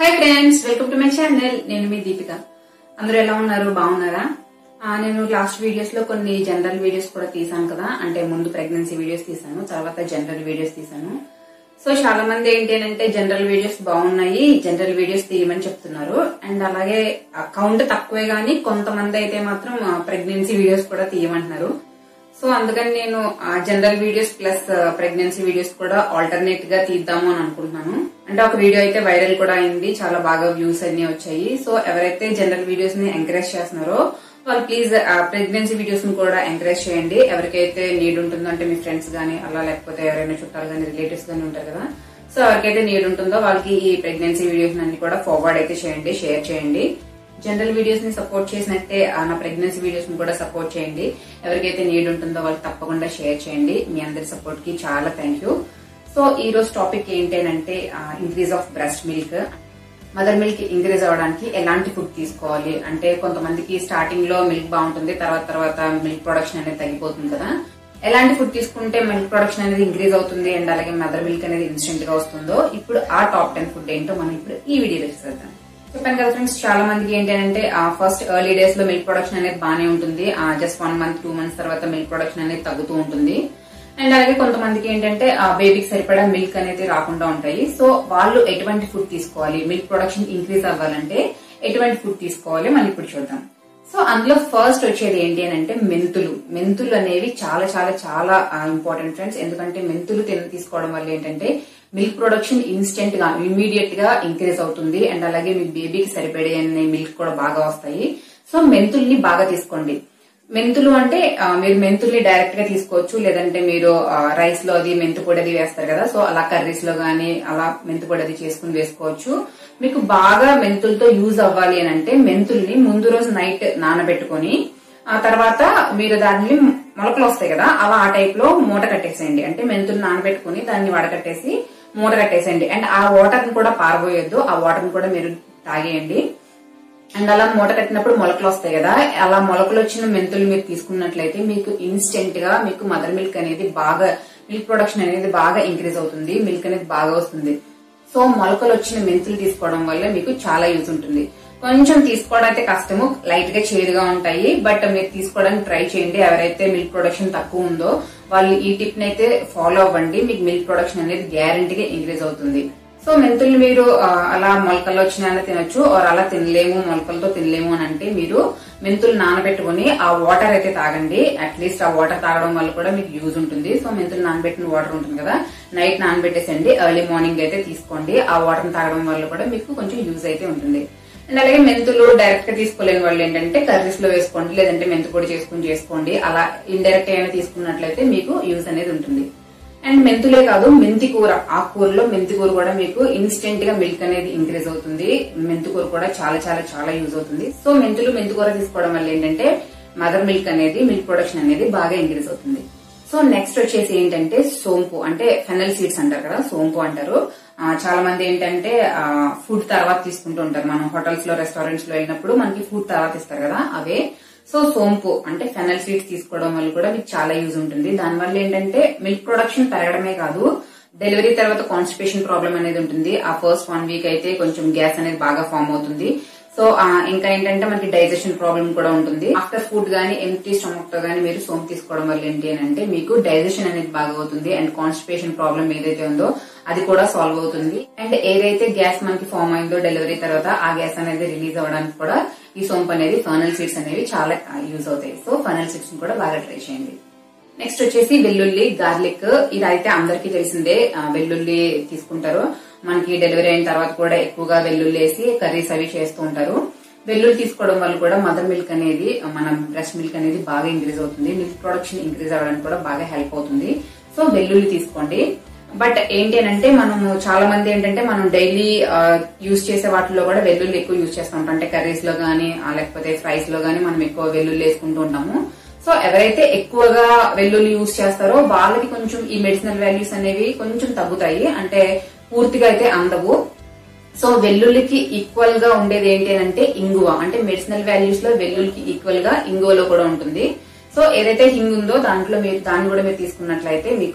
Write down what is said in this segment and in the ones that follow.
hi friends welcome to my channel నేను మీ దీపిక అందరూ ఎలా ఉన్నారు బాగున్నారా ఆ, నేను లాస్ట్ వీడియోస్ లో కొన్ని జనరల్ వీడియోస్ కూడా తీసాను కదా అంటే ముందు ప్రెగ్నెన్సీ వీడియోస్ తీసాను తర్వాత జనరల్ వీడియోస్ తీసాను సో చాలా మంది ఏంటి అంటే జనరల్ వీడియోస్ బాగున్నాయి జనరల్ వీడియోస్ తీయమని చెప్తున్నారు అండ్ అలాగే కౌంట్ తక్కువే గానీ కొంతమంది అయితే మాత్రం ప్రెగ్నెన్సీ వీడియోస్ కూడా తీయమంటున్నారు సో అందుకని నేను general videos plus pregnancy videos కూడా ఆల్టర్నేట్ గా తీద్దాము అని అనుకుంటున్నాను అంటే ఒక వీడియో అయితే వైరల్ కూడా అయింది చాలా బాగా వ్యూస్ అన్ని వచ్చాయి సో ఎవరైతే జనరల్ వీడియోస్ ని ఎంకరేజ్ చేస్తున్నారో వాళ్ళు ప్లీజ్ ప్రెగ్నెన్సీ వీడియోస్ ని కూడా ఎంకరేజ్ చేయండి ఎవరికైతే నీడ్ ఉంటుందో అంటే మీ ఫ్రెండ్స్ గానీ అలా లేకపోతే ఎవరైనా చుట్టాలు గానీ రిలేటివ్స్ గానీ ఉంటారు కదా సో ఎవరికైతే నీడ్ ఉంటుందో వాళ్ళకి ఈ ప్రెగ్నెన్సీ వీడియోస్ అన్ని కూడా ఫార్వర్డ్ అయితే చేయండి షేర్ చేయండి జనరల్ వీడియోస్ ని సపోర్ట్ చేసినట్టే ఆ, నా ప్రెగ్నెన్సీ వీడియోస్ ని కూడా సపోర్ట్ చేయండి ఎవరికైతే నీడ్ ఉంటుందో వాళ్ళకి తప్పకుండా షేర్ చేయండి మీ అందరి సపోర్ట్ కి చాలా థ్యాంక్ యూ సో ఈ రోజు టాపిక్ ఏంటంటే increase of breast milk mother milk increase అవడానికి ఎలాంటి ఫుడ్ తీసుకోవాలి అంటే కొంతమందికి స్టార్టింగ్ లో మిల్క్ బాగుంటుంది తర్వాత తర్వాత మిల్క్ ప్రొడక్షన్ అనేది తగ్గిపోతుంది కదా ఎలాంటి ఫుడ్ తీసుకుంటే మిల్క్ ప్రొడక్షన్ అనేది ఇంక్రీజ్ అవుతుంది అండ్ అలాగే మదర్ మిల్క్ అనేది ఇన్స్టెంట్ గా వస్తుందో ఇప్పుడు ఆ టాప్ టెన్ ఫుడ్ ఏంటో మనం ఇప్పుడు ఈ వీడియోలో చూసేద్దాం చెప్పాను కదా ఫ్రెండ్స్ చాలా మందికి ఏంటి అంటే ఫస్ట్ ఎర్లీ డేస్ లో మిల్క్ ప్రొడక్షన్ అనేది బాగానే ఉంటుంది just one month two months తర్వాత మిల్క్ ప్రొడక్షన్ అనేది తగ్గుతూ ఉంటుంది అండ్ అలాగే కొంతమందికి ఏంటంటే ఆ బేబీకి సరిపడా మిల్క్ అనేది రాకుండా ఉంటాయి సో వాళ్ళు ఎటువంటి ఫుడ్ తీసుకోవాలి మిల్క్ ప్రొడక్షన్ ఇంక్రీజ్ అవ్వాలంటే ఎటువంటి ఫుడ్ తీసుకోవాలి మనం ఇప్పుడు చూద్దాం సో అందులో ఫస్ట్ వచ్చేది ఏంటి అని అంటే మెంతులు మెంతులు అనేవి చాలా చాలా చాలా ఇంపార్టెంట్ ఫ్రెండ్స్ ఎందుకంటే మెంతులు తిన తీసుకోవడం వల్ల ఏంటంటే మిల్క్ ప్రొడక్షన్ ఇన్స్టెంట్ గా ఇమీడియట్ గా ఇంక్రీజ్ అవుతుంది అండ్ అలాగే మీ బేబీకి సరిపడే అనే మిల్క్ కూడా బాగా వస్తాయి సో మెంతుల్ని బాగా తీసుకోండి మెంతులు అంటే ఆ, మీరు మెంతుల్ని డైరెక్ట్ గా తీసుకోవచ్చు లేదంటే మీరు రైస్ లో అది మెంతు పొడి అది వేస్తారు కదా సో అలా కర్రీస్ లో గానీ అలా మెంతు పొడి అది చేసుకుని వేసుకోవచ్చు మీకు బాగా మెంతులతో యూజ్ అవ్వాలి అని అంటే మెంతుల్ని ముందు రోజు నైట్ నానబెట్టుకొని ఆ తర్వాత మీరు దాన్ని మొలకలు వస్తాయి కదా అలా ఆ టైప్ లో మూట కట్టేసేయండి అంటే మెంతులు నానబెట్టుకుని దాన్ని వడకట్టేసి మూట కట్టేసేయండి అండ్ ఆ వాటర్ ని కూడా పారబోయొద్దు ఆ వాటర్ ని కూడా మీరు తాగేయండి అండ్ అలా మూట కట్టినప్పుడు మొలకలు వస్తాయి కదా అలా మొలకలు వచ్చిన మెంతులు మీరు తీసుకున్నట్లయితే మీకు ఇన్స్టెంట్ గా మీకు మదర్ మిల్క్ అనేది బాగా మిల్క్ ప్రొడక్షన్ అనేది బాగా ఇంక్రీజ్ అవుతుంది మిల్క్ అనేది బాగా వస్తుంది సో మొలకలు వచ్చిన మెంతులు తీసుకోవడం వల్ల మీకు చాలా యూజ్ ఉంటుంది కొంచెం తీసుకోవడం అయితే కష్టము లైట్ గా చేదుగా ఉంటాయి బట్ మీరు తీసుకోవడానికి ట్రై చేయండి ఎవరైతే మిల్క్ ప్రొడక్షన్ తక్కువ ఉందో వాళ్ళు ఈ టిప్ ని అయితే ఫాలో అవ్వండి మీకు మిల్క్ ప్రొడక్షన్ అనేది గ్యారంటీగా ఇంక్రీజ్ అవుతుంది సో మెంతులు మీరు ఆ, అలా మొలకల్లో వచ్చిన తినొచ్చు ఆర్ అలా తినలేము మొలకలతో తినలేము అని అంటే మీరు మెంతులు నానబెట్టుకుని ఆ వాటర్ అయితే తాగండి అట్లీస్ట్ ఆ వాటర్ తాగడం వల్ల కూడా మీకు యూజ్ ఉంటుంది సో మెంతులు నానబెట్టిన వాటర్ ఉంటుంది కదా నైట్ నానబెట్టేసండి ఎర్లీ మార్నింగ్ అయితే తీసుకోండి ఆ వాటర్ తాగడం వల్ల కూడా మీకు కొంచెం యూజ్ అయితే ఉంటుంది అండ్ అలాగే మెంతులు డైరెక్ట్ గా తీసుకోలేని వాళ్ళు ఏంటంటే కర్రీస్ లో వేసుకోండి లేదంటే మెంతు పొడి చేసుకుని చేసుకోండి అలా ఇండైరెక్ట్ అయినా తీసుకున్నట్లయితే మీకు యూజ్ అనేది ఉంటుంది అండ్ మెంతులే కాదు మెంతి కూర ఆకుకూరలో మెంతి కూర కూడా మీకు ఇన్స్టెంట్ గా మిల్క్ అనేది ఇంక్రీజ్ అవుతుంది మెంతి కూర కూడా చాలా చాలా చాలా యూజ్ అవుతుంది సో మెంతులు మెంతి కూర తీసుకోవడం వల్ల ఏంటంటే మదర్ మిల్క్ అనేది మిల్క్ ప్రొడక్షన్ అనేది బాగా ఇంక్రీజ్ అవుతుంది సో నెక్స్ట్ వచ్చేసి ఏంటంటే సోంపు అంటే ఫెనల్ సీడ్స్ అంటారు కదా సోంపు అంటారు ఆ, చాలా మంది ఏంటంటే ఫుడ్ తర్వాత తీసుకుంటూ ఉంటారు మనం హోటల్స్ లో రెస్టారెంట్స్ లో వెళ్ళినప్పుడు మనకి ఫుడ్ తర్వాత ఇస్తారు కదా అవే సో సోంపు అంటే ఫెనల్ సీడ్స్ తీసుకోవడం వల్ల కూడా మీకు చాలా యూజ్ ఉంటుంది దానివల్ల ఏంటంటే మిల్క్ ప్రొడక్షన్ పెరగడమే కాదు డెలివరీ తర్వాత కాన్స్టిపేషన్ ప్రాబ్లం అనేది ఉంటుంది ఆ ఫస్ట్ వన్ వీక్ అయితే కొంచెం గ్యాస్ అనేది బాగా ఫామ్ అవుతుంది సో ఆ, ఇంకా ఏంటంటే మనకి డైజెషన్ ప్రాబ్లం కూడా ఉంటుంది ఆఫ్టర్ ఫుడ్ గానీ ఎంటీ స్టమక్ తో గానీ మీరు సోంపు తీసుకోవడం వల్ల ఏంటి అని అంటే మీకు డైజెషన్ అనేది బాగా అవుతుంది అండ్ కాన్స్టిపేషన్ ప్రాబ్లం ఏదైతే ఉందో అది కూడా సాల్వ్ అవుతుంది అండ్ ఏదైతే గ్యాస్ మనకి ఫామ్ అయిందో డెలివరీ తర్వాత ఆ గ్యాస్ అనేది రిలీజ్ అవ్వడానికి కూడా ఈ సోంపు అనేది ఫర్నల్ సీడ్స్ అనేవి చాలా యూజ్ అవుతాయి సో ఫర్నల్ సీడ్స్ కూడా బాగా ట్రై చేయండి నెక్స్ట్ వచ్చేసి వెల్లుల్లి గార్లిక్ ఇదైతే అందరికీ తెలిసిందే ఆ, వెల్లుల్లి తీసుకుంటారు మనకి డెలివరీ అయిన తర్వాత కూడా ఎక్కువగా వెల్లుల్లి వేసి కర్రీస్ అవి చేస్తూ ఉంటారు వెల్లుల్లి తీసుకోవడం వల్ల కూడా మదర్ మిల్క్ అనేది మన బ్రెస్ట్ మిల్క్ అనేది బాగా ఇంక్రీజ్ అవుతుంది మిల్క్ ప్రొడక్షన్ ఇంక్రీజ్ అవ్వడానికి కూడా బాగా హెల్ప్ అవుతుంది సో వెల్లుల్లి తీసుకోండి బట్ ఏంటి అని అంటే మనము చాలా మంది ఏంటంటే మనం డైలీ యూజ్ చేసే వాటిలో కూడా వెల్లుల్లి ఎక్కువ యూజ్ చేస్తూ ఉంటాం అంటే కర్రీస్ లో గానీ ఆ, లేకపోతే ఫ్రైస్ లో గానీ మనం ఎక్కువ వెల్లుల్లి వేసుకుంటూ ఉంటాము సో ఎవరైతే ఎక్కువగా వెల్లుల్లి యూజ్ చేస్తారో వాళ్ళకి కొంచెం ఈ మెడిసినల్ వాల్యూస్ అనేవి కొంచెం తగ్గుతాయి అంటే పూర్తిగా అయితే అందవు సో వెల్లుల్లికి ఈక్వల్ గా ఉండేది ఏంటి అని అంటే ఇంగువ అంటే మెడిసినల్ వాల్యూస్ లో వెల్లుల్లికి ఈక్వల్ గా ఇంగువలో కూడా ఉంటుంది సో ఏదైతే హింగ్ ఉందో దాంట్లో మీరు దాన్ని కూడా మీరు తీసుకున్నట్లయితే మీకు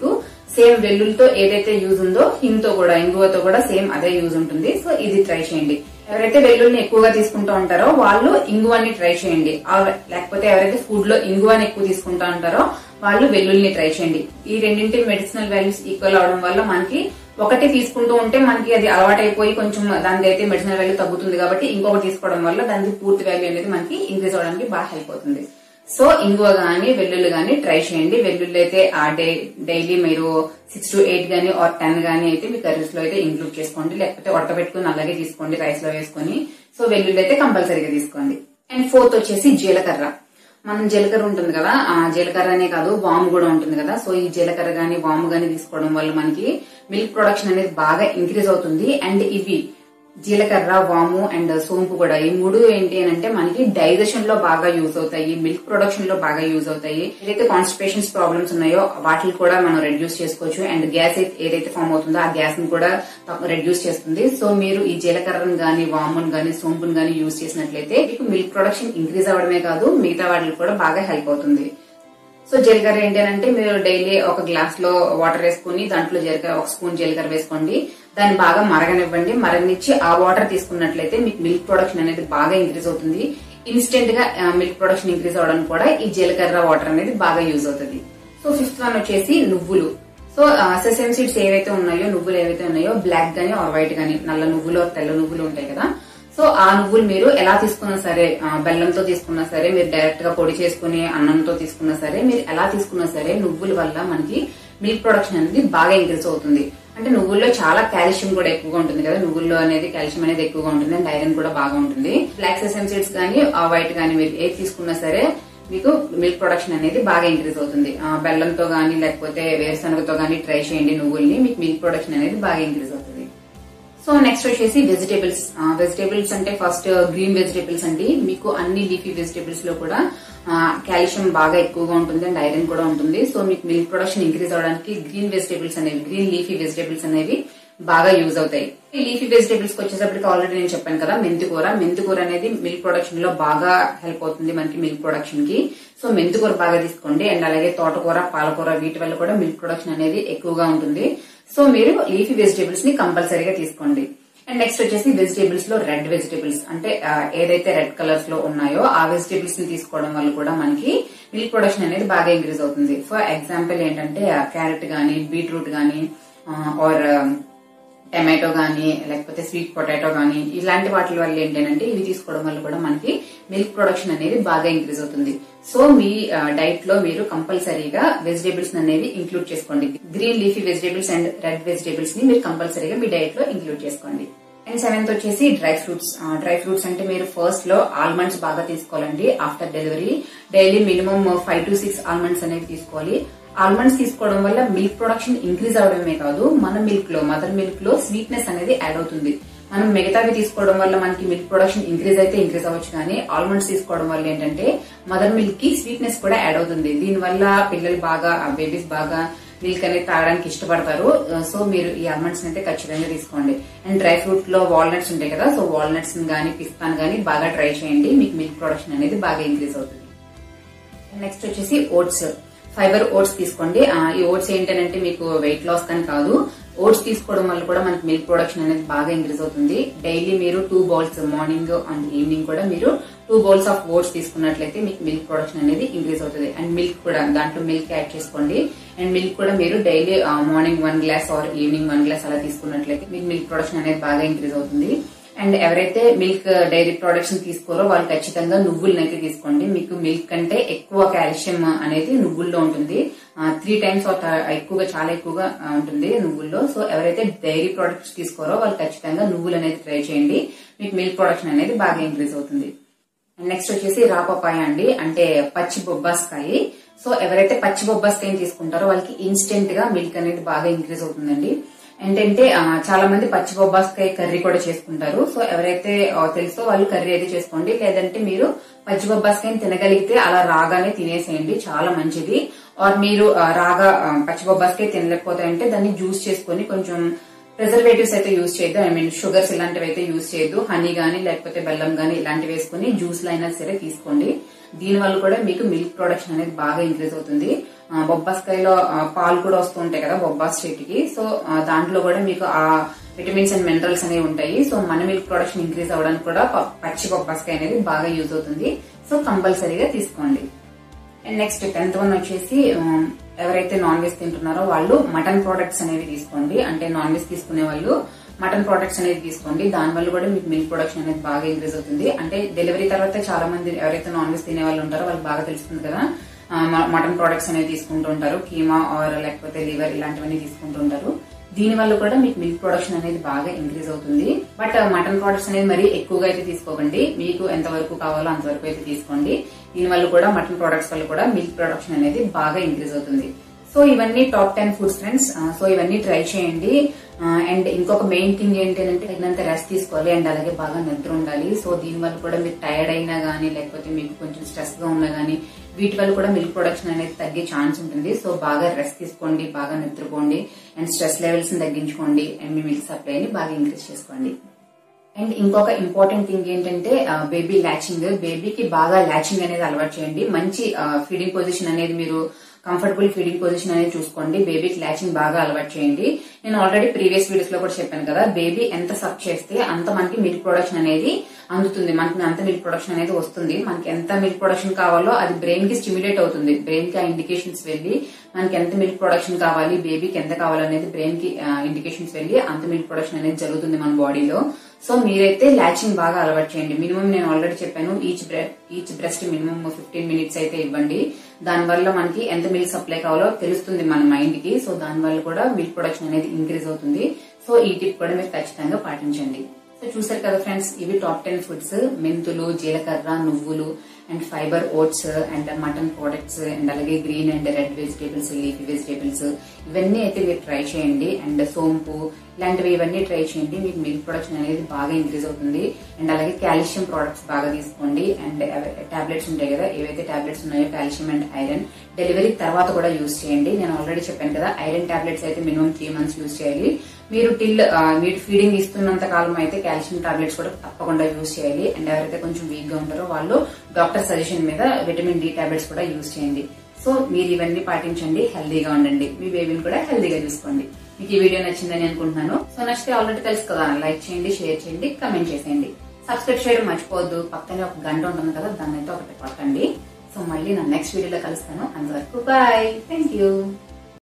సేమ్ వెల్లుల్లితో ఏదైతే యూజ్ ఉందో హింగ్తో కూడా ఇంగువతో కూడా సేమ్ అదే యూజ్ ఉంటుంది సో ఇది ట్రై చేయండి ఎవరైతే వెల్లుల్ని ఎక్కువగా తీసుకుంటూ ఉంటారో వాళ్ళు ఇంగువని ట్రై చేయండి ఆ- లేకపోతే ఎవరైతే ఫుడ్ లో ఇంగువని ఎక్కువ తీసుకుంటా ఉంటారో వాళ్ళు వెల్లుల్ని ట్రై చేయండి ఈ రెండింటి మెడిసినల్ వాల్యూస్ ఈక్వల్ అవడం వల్ల మనకి ఒకటి తీసుకుంటూ ఉంటే మనకి అది అలవాటైపోయి కొంచెం దాని అయితే మెడిసినల్ వాల్యూ తగ్గుతుంది కాబట్టి ఇంకొకటి తీసుకోవడం వల్ల దానికి పూర్తి వాల్యూ అనేది మనకి ఇంక్రీజ్ అవడానికి బాగా హెల్ప్ అవుతుంది సో ఇంగువ గానీ వెల్లుల్లి గానీ ట్రై చేయండి వెల్లుల్లి అయితే ఆ డే డైలీ మీరు సిక్స్ టు ఎయిట్ గానీ ఆర్ టెన్ గానీ అయితే మీ కర్రీస్ లో అయితే ఇంక్లూడ్ చేసుకోండి లేకపోతే ఉడకబెట్టుకుని అలాగే తీసుకోండి రైస్ లో వేసుకొని సో వెల్లుల్లి అయితే కంపల్సరీగా తీసుకోండి అండ్ ఫోర్త్ వచ్చేసి జీలకర్ర మనం జీలకర్ర ఉంటుంది కదా ఆ జీలకర్ర అనే కాదు వాము కూడా ఉంటుంది కదా సో ఈ జీలకర్ర గానీ వాము గానీ తీసుకోవడం వల్ల మనకి మిల్క్ ప్రొడక్షన్ అనేది బాగా ఇంక్రీజ్ అవుతుంది అండ్ ఇవి జీలకర్ర వాము అండ్ సోంపు కూడా ఈ మూడు ఏంటి అని అంటే మనకి డైజెషన్ లో బాగా యూజ్ అవుతాయి మిల్క్ ప్రొడక్షన్ లో బాగా యూజ్ అవుతాయి ఏదైతే కాన్స్టిపేషన్స్ ప్రాబ్లమ్స్ ఉన్నాయో వాటిని కూడా మనం రెడ్యూస్ చేసుకోవచ్చు అండ్ గ్యాస్ ఏదైతే ఫామ్ అవుతుందో ఆ గ్యాస్ ని కూడా రెడ్యూస్ చేస్తుంది సో మీరు ఈ జీలకర్రను గానీ వామును గానీ సోంపును గానీ యూజ్ చేసినట్లయితే మీకు మిల్క్ ప్రొడక్షన్ ఇంక్రీజ్ అవడమే కాదు మిగతా వాటికి కూడా బాగా హెల్ప్ అవుతుంది సో జీలకర్ర ఏంటి అని అంటే మీరు డైలీ ఒక గ్లాస్ లో వాటర్ వేసుకుని దాంట్లో జీలకర్ర ఒక స్పూన్ జీలకర్ర వేసుకోండి దాన్ని బాగా మరగనివ్వండి మరగనిచ్చి ఆ వాటర్ తీసుకున్నట్లయితే మీకు మిల్క్ ప్రొడక్షన్ అనేది బాగా ఇంక్రీజ్ అవుతుంది ఇన్స్టెంట్ గా మిల్క్ ప్రొడక్షన్ ఇంక్రీజ్ అవడానికి కూడా ఈ జీలకర్ర వాటర్ అనేది బాగా యూజ్ అవుతుంది సో ఫిఫ్త్ వన్ వచ్చేసి నువ్వులు సో సెసెమ్ సీడ్స్ ఏవైతే ఉన్నాయో నువ్వులు ఏవైతే ఉన్నాయో బ్లాక్ గానీ ఆర్ వైట్ గానీ నల్ల నువ్వులు or తెల్ల నువ్వులు ఉంటాయి కదా సో ఆ నువ్వులు మీరు ఎలా తీసుకున్నా సరే ఆ, బెల్లంతో తీసుకున్నా సరే మీరు డైరెక్ట్ గా పొడి చేసుకుని అన్నంతో తీసుకున్నా సరే మీరు ఎలా తీసుకున్నా సరే నువ్వుల వల్ల మనకి మిల్క్ ప్రొడక్షన్ అనేది బాగా ఇంక్రీజ్ అవుతుంది అంటే నువ్వుల్లో చాలా కాల్షియం కూడా ఎక్కువగా ఉంటుంది కదా నువ్వుల్లో అనేది కాల్షియం అనేది ఎక్కువగా ఉంటుంది అండ్ ఐరన్ కూడా బాగా ఉంటుంది బ్లాక్ సెసమ్ సీడ్స్ కానీ వైట్ కానీ మీరు ఏది తీసుకున్నా సరే మీకు మిల్క్ ప్రొడక్షన్ అనేది బాగా ఇంక్రీజ్ అవుతుంది ఆ, బెల్లంతో గానీ లేకపోతే వేరుశనగతో గానీ ట్రై చేయండి నువ్వుల్ని మీకు మిల్క్ ప్రొడక్షన్ అనేది బాగా ఇంక్రీజ్ అవుతుంది సో నెక్స్ట్ వచ్చేసి వెజిటేబుల్స్ వెజిటేబుల్స్ అంటే ఫస్ట్ గ్రీన్ వెజిటేబుల్స్ అండి మీకు అన్ని లీఫీ వెజిటేబుల్స్ లో కూడా కాల్షియం బాగా ఎక్కువగా ఉంటుంది అండ్ ఐరన్ కూడా ఉంటుంది సో మీకు మిల్క్ ప్రొడక్షన్ ఇంక్రీజ్ అవడానికి గ్రీన్ వెజిటేబుల్స్ అనేవి గ్రీన్ లీఫీ వెజిటేబుల్స్ అనేవి బాగా యూజ్ అవుతాయి ఈ లీఫీ వెజిటేబుల్స్ కి వచ్చేసప్పటికి ఆల్రెడీ నేను చెప్పాను కదా మెంతికూర మెంతికూర అనేది మిల్క్ ప్రొడక్షన్ లో బాగా హెల్ప్ అవుతుంది మనకి మిల్క్ ప్రొడక్షన్ కి సో మెంతికూర బాగా తీసుకోండి అండ్ అలాగే తోటకూర పాలకూర వీటి వల్ల కూడా మిల్క్ ప్రొడక్షన్ అనేది ఎక్కువగా ఉంటుంది సో మీరు లీఫీ వెజిటేబుల్స్ ని కంపల్సరీగా తీసుకోండి అండ్ నెక్స్ట్ వచ్చేసి వెజిటేబుల్స్ లో రెడ్ వెజిటేబుల్స్ అంటే ఆ, ఏదైతే రెడ్ కలర్స్ లో ఉన్నాయో ఆ వెజిటేబుల్స్ ని తీసుకోవడం వల్ల కూడా మనకి మిల్క్ ప్రొడక్షన్ అనేది బాగా ఇంక్రీజ్ అవుతుంది ఫర్ ఎగ్జాంపుల్ ఏంటంటే క్యారెట్ గానీ బీట్రూట్ గానీ ఆర్ టమాటో గానీ లేకపోతే స్వీట్ పొటాటో గానీ ఇలాంటి వాటి వల్ల ఏంటంటే ఇవి తీసుకోవడం వల్ల కూడా మనకి మిల్క్ ప్రొడక్షన్ అనేది బాగా ఇంక్రీజ్ అవుతుంది సో మీ డైట్ లో మీరు కంపల్సరీగా వెజిటేబుల్స్ అనేవి ఇంక్లూడ్ చేసుకోండి green leafy vegetables and red vegetables ని మీరు కంపల్సరీగా మీ డైట్ లో ఇంక్లూడ్ చేసుకోండి అండ్ సెవెంత్ వచ్చేసి డ్రై ఫ్రూట్స్ డ్రై ఫ్రూట్స్ అంటే మీరు ఫస్ట్ లో ఆల్మండ్స్ బాగా తీసుకోవాలండి after delivery daily minimum five to six almonds అనేవి తీసుకోవాలి ఆల్మండ్స్ తీసుకోవడం వల్ల మిల్క్ ప్రొడక్షన్ ఇంక్రీజ్ అవడమే కాదు మన మిల్క్ లో మదర్ మిల్క్ లో స్వీట్నెస్ అనేది యాడ్ అవుతుంది మనం మిగతావి తీసుకోవడం వల్ల మనకి మిల్క్ ప్రొడక్షన్ ఇంక్రీజ్ అయితే ఇంక్రీజ్ అవ్వచ్చు కానీ ఆల్మండ్స్ తీసుకోవడం వల్ల ఏంటంటే మదర్ మిల్క్ కి స్వీట్నెస్ కూడా యాడ్ అవుతుంది దీనివల్ల పిల్లలు బాగా బేబీస్ బాగా మిల్క్ అనేది తాగడానికి ఇష్టపడతారు సో మీరు ఈ ఆల్మండ్స్ అయితే ఖచ్చితంగా తీసుకోండి అండ్ డ్రై ఫ్రూట్ లో వాల్నట్స్ ఉంటాయి కదా సో వాల్నట్స్ గానీ పిస్తాన్ గానీ బాగా ట్రై చేయండి మీకు మిల్క్ ప్రొడక్షన్ అనేది బాగా ఇంక్రీజ్ అవుతుంది నెక్స్ట్ వచ్చేసి ఓట్స్ ఫైబర్ ఓట్స్ తీసుకోండి ఆ, ఈ ఓట్స్ ఏంటంటే మీకు వెయిట్ లాస్ కానీ కాదు ఓట్స్ తీసుకోవడం వల్ల కూడా మనకి మిల్క్ ప్రొడక్షన్ అనేది బాగా ఇంక్రీజ్ అవుతుంది డైలీ మీరు two bowls morning and evening కూడా మీరు టూ బౌల్స్ ఆఫ్ ఓట్స్ తీసుకున్నట్లయితే మీకు మిల్క్ ప్రొడక్షన్ అనేది ఇంక్రీజ్ అవుతుంది అండ్ మిల్క్ కూడా దాంట్లో మిల్క్ యాడ్ చేసుకోండి అండ్ మిల్క్ కూడా మీరు daily morning one glass or evening one glass అలా తీసుకున్నట్లయితే మీకు మిల్క్ ప్రొడక్షన్ అనేది బాగా ఇంక్రీజ్ అవుతుంది అండ్ ఎవరైతే మిల్క్ డైరీ ప్రొడక్ట్స్ తీసుకోరో వాళ్ళు ఖచ్చితంగా నువ్వులను అయితే తీసుకోండి మీకు మిల్క్ కంటే ఎక్కువ కాల్షియం అనేది నువ్వుల్లో ఉంటుంది త్రీ టైమ్స్ ఎక్కువగా చాలా ఎక్కువగా ఆ, ఉంటుంది నువ్వుల్లో సో ఎవరైతే డైరీ ప్రొడక్ట్స్ తీసుకోరో వాళ్ళు ఖచ్చితంగా నువ్వులు అనేది ట్రై చేయండి మీకు మిల్క్ ప్రొడక్షన్ అనేది బాగా ఇంక్రీజ్ అవుతుంది నెక్స్ట్ వచ్చేసి రాపపాయ అండి అంటే పచ్చి బొబ్బాస్కాయ సో ఎవరైతే పచ్చి బొబ్బాస్కాయని తీసుకుంటారో వాళ్ళకి ఇన్స్టెంట్ గా మిల్క్ అనేది బాగా ఇంక్రీజ్ అవుతుందండి ఏంటంటే ఆ, చాలా మంది పచ్చి బొబ్బాస్కాయ కర్రీ కూడా చేసుకుంటారు సో ఎవరైతే ఆ, తెలుసో వాళ్ళు కర్రీ అయితే చేసుకోండి లేదంటే మీరు పచ్చి బొబ్బాస్కాయని తినగలిగితే అలా రాగానే తినేసేయండి చాలా మంచిది ఆర్ మీరు ఆ, రాగా ఆ, పచ్చి బొబ్బాస్కాయ తినలేకపోతే అంటే దాన్ని జ్యూస్ చేసుకొని కొంచెం ప్రిజర్వేటివ్స్ అయితే యూజ్ చేయొద్దు ఐ మీన్ షుగర్స్ ఇలాంటివి అయితే యూజ్ చేయొద్దు హనీ గానీ లేకపోతే బెల్లం గానీ ఇలాంటివి వేసుకుని జ్యూస్ లో అయినా సరే తీసుకోండి దీని వల్ల కూడా మీకు మిల్క్ ప్రొడక్షన్ అనేది బాగా ఇంక్రీజ్ అవుతుంది ఆ, బొబ్బాస్కాయలో ఆ, పాలు కూడా వస్తూ ఉంటాయి కదా బొబ్బాస్ చెట్టుకి సో ఆ, దాంట్లో కూడా మీకు ఆ విటమిన్స్ అండ్ మినరల్స్ అనేవి ఉంటాయి సో మన మిల్క్ ప్రొడక్షన్ ఇంక్రీజ్ అవ్వడానికి కూడా ప- పచ్చి బొబ్బాస్కాయ అనేది బాగా యూజ్ అవుతుంది సో కంపల్సరీగా తీసుకోండి అండ్ నెక్స్ట్ టెన్త్ వన్ వచ్చేసి ఉమ్, ఎవరైతే నాన్ వెజ్ తింటున్నారో వాళ్ళు మటన్ ప్రోడక్ట్స్ అనేవి తీసుకోండి అంటే నాన్ వెజ్ తీసుకునే వాళ్ళు మటన్ ప్రోడక్ట్స్ అనేది తీసుకోండి దాని వల్ల కూడా మీకు మిల్క్ ప్రొడక్షన్ అనేది బాగా ఇంక్రీజ్ అవుతుంది అంటే డెలివరీ తర్వాత చాలా మంది ఎవరైతే నాన్ వెజ్ తినే వాళ్ళు ఉంటారో వాళ్ళకి బాగా తెలుస్తుంది కదా ఆ, మ- మటన్ ప్రోడక్ట్స్ అనేవి తీసుకుంటూ ఉంటారు కీమా ఆర్ లేకపోతే లివర్ ఇలాంటివన్నీ తీసుకుంటూ ఉంటారు దీని వల్ల కూడా మీకు మిల్క్ ప్రొడక్షన్ అనేది బాగా ఇంక్రీజ్ అవుతుంది బట్ మటన్ ప్రోడక్ట్స్ అనేది మరి ఎక్కువగా అయితే తీసుకోకండి మీకు ఎంత వరకు కావాలో అంతవరకు అయితే తీసుకోండి దీని వల్ల కూడా మటన్ ప్రొడక్ట్స్ వల్ల కూడా మిల్క్ ప్రొడక్షన్ అనేది బాగా ఇంక్రీజ్ అవుతుంది సో ఇవన్నీ top ten foods friends so ఇవన్నీ ట్రై చేయండి అండ్ ఇంకొక మెయిన్ థింగ్ ఏంటి అంటే తగినంత రెస్ట్ తీసుకోవాలి అండ్ అలాగే బాగా నిద్ర ఉండాలి సో దీని వల్ల కూడా మీరు టైర్డ్ అయినా గానీ లేకపోతే మీకు కొంచెం స్ట్రెస్ గా ఉన్నా గానీ వీటి వల్ల కూడా మిల్క్ ప్రొడక్షన్ అనేది తగ్గే ఛాన్స్ ఉంటుంది సో బాగా రెస్ట్ తీసుకోండి బాగా నిద్రపోండి అండ్ స్ట్రెస్ లెవెల్స్ ని తగ్గించుకోండి అండ్ మీ మిల్క్ సప్లైని బాగా ఇంక్రీజ్ చేసుకోండి అండ్ ఇంకొక ఇంపార్టెంట్ థింగ్ ఏంటంటే బేబీ లాచింగ్ బేబీకి బాగా లాచింగ్ అనేది అలవాటు చేయండి మంచి ఫీడింగ్ పొజిషన్ అనేది మీరు కంఫర్టబుల్ ఫీడింగ్ పొజిషన్ అనేది చూసుకోండి బేబీకి లాచింగ్ బాగా అలవాటు చేయండి నేను ఆల్రెడీ ప్రీవియస్ వీడియోస్ లో కూడా చెప్పాను కదా బేబీ ఎంత సక్ చేస్తే అంత మనకి మిల్క్ ప్రొడక్షన్ అనేది అందుతుంది మనకి అంత మిల్క్ ప్రొడక్షన్ అనేది వస్తుంది మనకి ఎంత మిల్క్ ప్రొడక్షన్ కావాలో అది బ్రెయిన్ కి స్టిమ్యులేట్ అవుతుంది బ్రెయిన్ కి ఆ ఇండికేషన్స్ వెళ్ళి మనకి ఎంత మిల్క్ ప్రొడక్షన్ కావాలి బేబీకి ఎంత కావాలనేది బ్రెయిన్ కి ఇండికేషన్స్ వెళ్ళి అంత మిల్క్ ప్రొడక్షన్ అనేది జరుగుతుంది మన బాడీలో సో మీరైతే లాచింగ్ బాగా అలవాటు చేయండి మినిమం నేను ఆల్రెడీ చెప్పాను each each breast minimum fifteen minutes అయితే ఇవ్వండి దానివల్ల మనకి ఎంత మిల్క్ సప్లై కావాలో తెలుస్తుంది మన మైండ్ కి సో దానివల్ల కూడా మిల్క్ ప్రొడక్షన్ అనేది ఇంక్రీజ్ అవుతుంది సో ఈ టిప్ కూడా మీరు ఖచ్చితంగా పాటించండి సో చూసారు కదా ఫ్రెండ్స్ ఇవి టాప్ టెన్ ఫుడ్స్ మెంతులు జీలకర్ర నువ్వులు and fibre oats and mutton products and అలాగే green and red vegetables leafy vegetables ఇవన్నీ అయితే మీరు ట్రై చేయండి అండ్ సోంపు ఇలాంటివి ఇవన్నీ ట్రై చేయండి మీకు మిల్క్ ప్రొడక్షన్ అనేది బాగా ఇంక్రీజ్ అవుతుంది అండ్ అలాగే కాల్షియం ప్రోడక్ట్స్ బాగా తీసుకోండి అండ్ టాబ్లెట్స్ ఉంటాయి కదా ఏవైతే టాబ్లెట్స్ ఉన్నాయో కాల్షియం అండ్ ఐరన్ డెలివరీ తర్వాత కూడా యూజ్ చేయండి నేను ఆల్రెడీ చెప్పాను కదా ఐరన్ టాబ్లెట్స్ అయితే మినిమం త్రీ మంత్స్ యూజ్ చేయాలి మీరు టిల్ మీరు ఫీడింగ్ ఇస్తున్నంత కాలం అయితే కాల్షియం టాబ్లెట్స్ కూడా తప్పకుండా యూజ్ చేయాలి అండ్ ఎవరైతే కొంచెం వీక్ గా ఉంటారో వాళ్ళు డాక్టర్ సజెషన్ మీద విటమిన్ డి టాబ్లెట్స్ కూడా యూజ్ చేయండి సో మీరు ఇవన్నీ పాటించండి హెల్దీగా ఉండండి మీ బేబీని కూడా హెల్దీగా చూసుకోండి మీకు ఈ వీడియో నచ్చిందని అనుకుంటున్నాను సో నచ్చితే ఆల్రెడీ తెలుసు కదా లైక్ చేయండి షేర్ చేయండి కమెంట్ చేసేయండి సబ్స్క్రైబ్ చేయడం మర్చిపోవద్దు పక్కనే ఒక గంట ఉంటుంది కదా దాన్ని అయితే ఒకటి పట్టండి సో మళ్ళీ నా నెక్స్ట్ వీడియోలో కలుస్తాను అంతవరకు బాయ్ థ్యాంక్ యూ